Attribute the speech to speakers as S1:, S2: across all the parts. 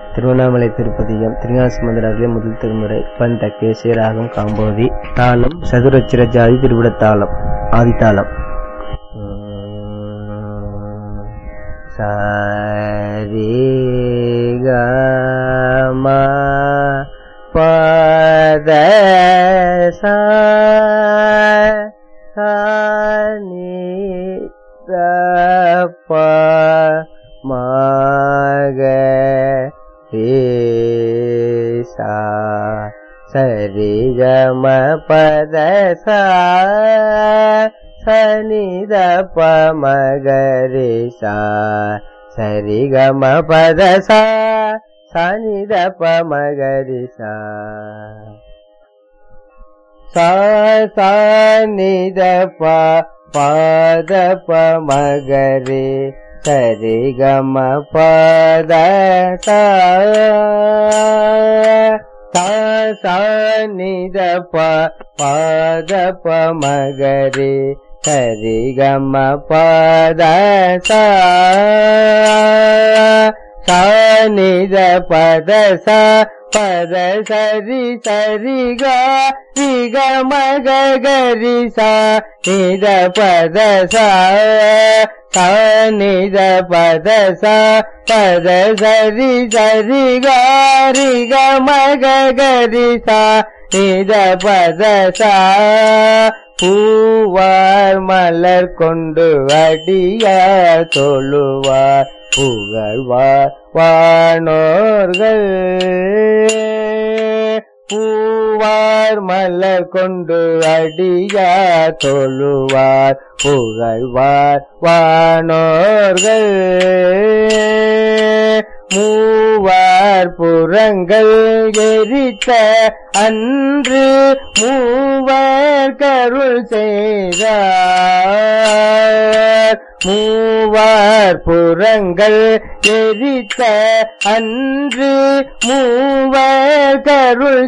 S1: திருவண்ணாமலை திருப்பதியம் திருஞாசமுதராகிய முதல் திருமுறை பந்த கேசிய ராகம் காம்போதி தாளம் சதுரச்சிர ஜாதி திருவிட தாளம் ஆதித்தாளம் சாரி கம பத சா சானி ப மக ரேசா சரி கம பத சா சனித ப மகரிசா சரி கம பத சா சனித ப மகரிசா சா சானித ப பாத ப மகரே சரி கம பத சா சானித ப பாத ப மகரே சரி கம பத சா சானித பத சா பத சரி சரி கா ரி க மக கரி சா நித பத சா சா நித பத சா பத சரி சரி கா ரி க மக கரி சா நித பத சா பூவார் மலர் கொண்டு அடியார் தொழுவார் புகழ்வார் வானோர்கள் பூவார் மலர் கொண்டு அடியார் தொழுவார் புகழ்வார் வானோர்கள் மூவார் புறங்கள் எரித்த அன்று மூவர் கருள் செய்தார் மூவார் புறங்கள் எரித்த அன்று மூவர் கருள்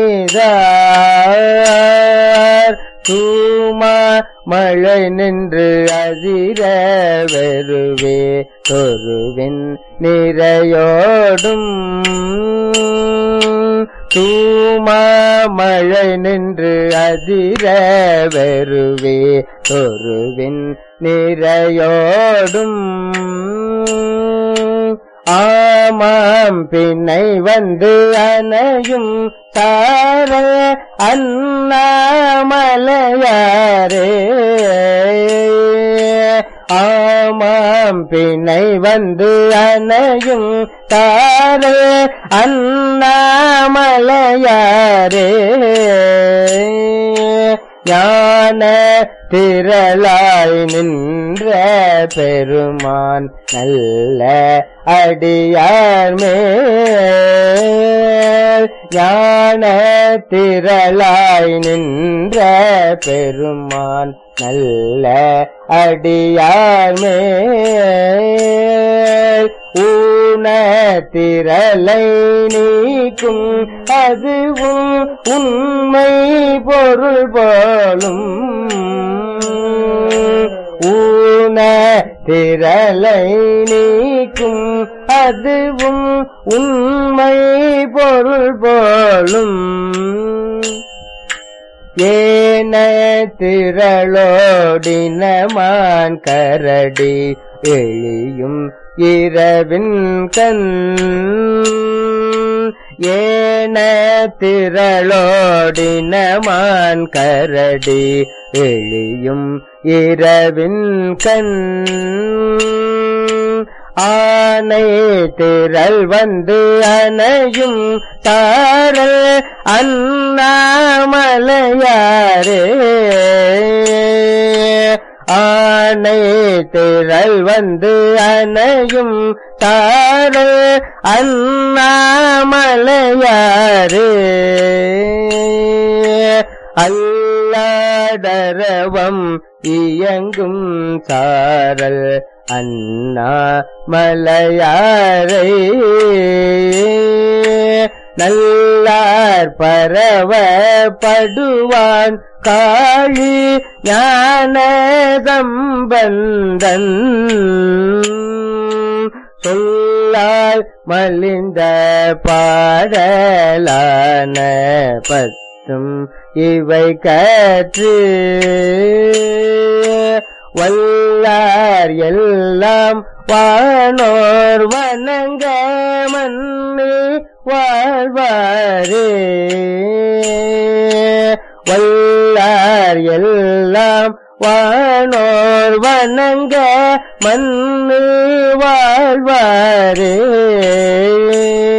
S1: செய்தார் தூமா மழை நின்று அதிர வெறுவே தொருவின் நிறையோடும் தூமா மழை நின்று அதிர வெறுவே தொருவின் நிறையோடும் ஆமாம் பின்னை வந்து அணையும் சார அண்ணாமலையாரே ஆமாம் பின்னை வந்து அணையும் தார அண்ணாமலையாரே ஞான திரளாய் நின்ற பெருமான் நல்ல அடியார் மேல் ஞான திரளாய் நின்ற பெருமான் நல்ல அடியார் மேல் ஊன திரளை நீக்கும் அதுவும் உண்மை பொருள் போலும் ஊன திரளை நீக்கும் அதுவும் உண்மை பொருள் போலும் ஏன திரளோடினமான் கரடி எளியும் இரவின் கண் ஏன திரளோடினமான் கரடி எளியும் இரவின் கண் ஆனை திரள் வந்து அணையும் தாரல் அண்ணாமலையாரே ஆனை திரள் வந்து அணையும் தாரல் அண்ணாமலையாரே அல்லாடரவம் இயங்கும் சாரல் அண்ணா மலையாரை நல்லார் பரவ படுவான் காளி ஞான சம்பந்தன் சொல்லால் மலிந்த பாடலான பத்தும் இவை கற்று வல்லார் எல்லாம் வானோர் வணங்க மண்ணு வாழ்வாரே வல்லார் எல்லாம் வானோர் வணங்க மண்ணு வாழ்வாரே